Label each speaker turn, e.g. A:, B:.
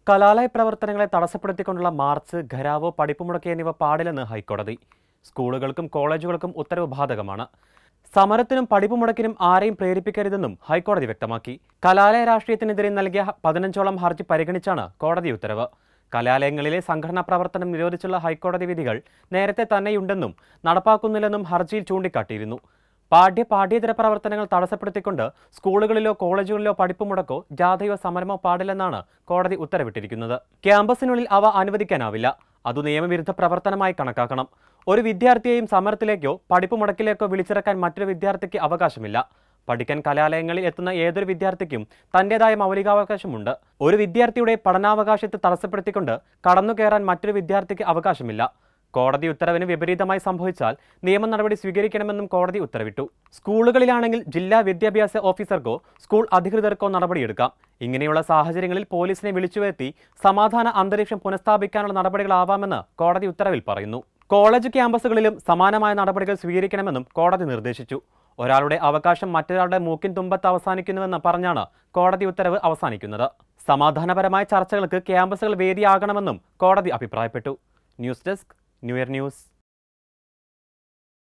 A: കലാലയ പ്രവർത്തനങ്ങളെ തടസ്സപ്പെടുത്തിക്കൊണ്ടുള്ള മാർച്ച് ഘരാവോ പഠിപ്പുമുടക്ക് എന്നിവ പാടില്ലെന്ന് ഹൈക്കോടതി സ്കൂളുകൾക്കും കോളേജുകൾക്കും ഉത്തരവ് ബാധകമാണ് സമരത്തിനും പഠിപ്പുമുടക്കിനും ആരെയും പ്രേരിപ്പിക്കരുതെന്നും ഹൈക്കോടതി വ്യക്തമാക്കി കലാലയ രാഷ്ട്രീയത്തിനെതിരെ നൽകിയ പതിനഞ്ചോളം ഹർജി പരിഗണിച്ചാണ് കോടതി ഉത്തരവ് കലാലയങ്ങളിലെ സംഘടനാ പ്രവർത്തനം നിരോധിച്ചുള്ള ഹൈക്കോടതി വിധികൾ നേരത്തെ തന്നെയുണ്ടെന്നും നടപ്പാക്കുന്നില്ലെന്നും ഹർജിയിൽ ചൂണ്ടിക്കാട്ടിയിരുന്നു പാഠ്യ പാഠ്യേതര പ്രവർത്തനങ്ങൾ തടസ്സപ്പെടുത്തിക്കൊണ്ട് സ്കൂളുകളിലോ കോളേജുകളിലോ പഠിപ്പ് മുടക്കോ ജാഥയോ സമരമോ പാടില്ലെന്നാണ് കോടതി ഉത്തരവിട്ടിരിക്കുന്നത് ക്യാമ്പസിനുള്ളിൽ അവ അനുവദിക്കാനാവില്ല അത് നിയമവിരുദ്ധ പ്രവർത്തനമായി കണക്കാക്കണം ഒരു വിദ്യാർത്ഥിയെയും സമരത്തിലേക്കോ പഠിപ്പ് മുടക്കിലേക്കോ വിളിച്ചിറക്കാൻ മറ്റൊരു വിദ്യാർത്ഥിക്ക് അവകാശമില്ല പഠിക്കാൻ കലാലയങ്ങളിൽ എത്തുന്ന ഏതൊരു വിദ്യാർത്ഥിക്കും തന്റേതായ മൗലികാവകാശമുണ്ട് ഒരു വിദ്യാർത്ഥിയുടെ പഠനാവകാശത്തെ തടസ്സപ്പെടുത്തിക്കൊണ്ട് കടന്നു കയറാൻ മറ്റൊരു വിദ്യാർത്ഥിക്ക് അവകാശമില്ല കോടതി ഉത്തരവിന് വിപരീതമായി സംഭവിച്ചാൽ നിയമ നടപടി സ്വീകരിക്കണമെന്നും കോടതി ഉത്തരവിട്ടു സ്കൂളുകളിലാണെങ്കിൽ ജില്ലാ വിദ്യാഭ്യാസ ഓഫീസർക്കോ സ്കൂൾ അധികൃതർക്കോ നടപടിയെടുക്കാം ഇങ്ങനെയുള്ള സാഹചര്യങ്ങളിൽ പോലീസിനെ വിളിച്ചുവരുത്തി സമാധാന അന്തരീക്ഷം പുനഃസ്ഥാപിക്കാനുള്ള നടപടികളാവാമെന്ന് കോടതി ഉത്തരവിൽ പറയുന്നു കോളേജ് ക്യാമ്പസുകളിലും സമാനമായ നടപടികൾ സ്വീകരിക്കണമെന്നും കോടതി നിർദ്ദേശിച്ചു ഒരാളുടെ അവകാശം മറ്റൊരാളുടെ മൂക്കിൻ തുമ്പത്ത് അവസാനിക്കുന്നുവെന്ന് പറഞ്ഞാണ് കോടതി ഉത്തരവ് അവസാനിക്കുന്നത് സമാധാനപരമായ ചർച്ചകൾക്ക് ക്യാമ്പസുകൾ വേദിയാകണമെന്നും കോടതി അഭിപ്രായപ്പെട്ടു news desk new year news